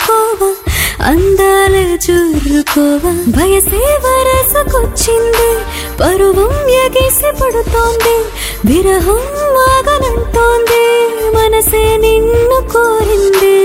పాలకోవా అందాలే చూరుకోవా వయసే వరసకొచ్చింది పరువం ఎగేసి పడుతోంది విరహం ఆగనంటోంది మనసే నిన్ను కోరింది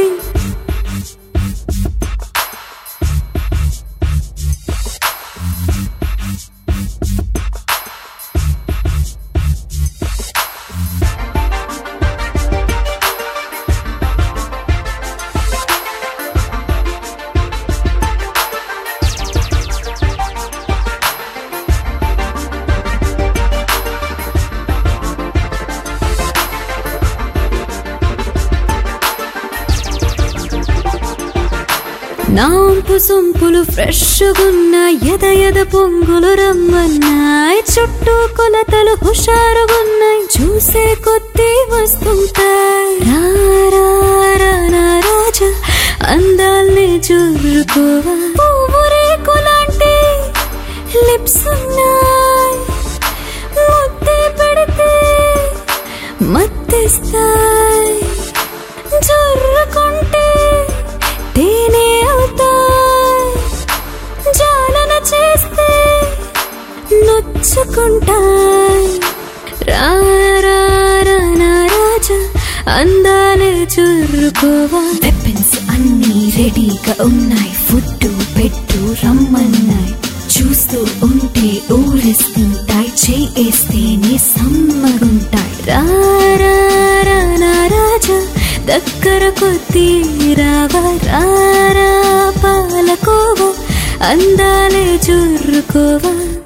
నాంపు సొంపులు ఫ్రెష్గున్నాయి ఎద ఎద పొంగులు రమ్మన్నాయి చుట్టూ కొలతలు హుషారుగున్నాయి చూసే కొద్దీ వస్తుంటాయి రా, రా, రా, నా రాజా అందాల్ని చూరుకోవా పువ్వు రేకులాంటి లిప్స్ ఉన్నాయి ముద్దే పెడితే మత్తిస్తాయి జొర్రుకుంటే తేనె అవుతాయి జాలన చేస్తే నొచ్చుకుంటాయి రా రా రా నా రాజా అందాలే చురుకోవా వెపన్స్ అన్నీ రెడీగా ఉన్నాయి ఫుడ్ పెట్టు రమ్మన్నాయి చూస్తూ ఉంటే ఊరిస్తుంటాయి చేస్తేనే సమ్మగుంటాయి రా రా రా నా రాజా దగ్గర కొద్దీ రావా రా రా పాలకోవా అందాలే చురుకోవా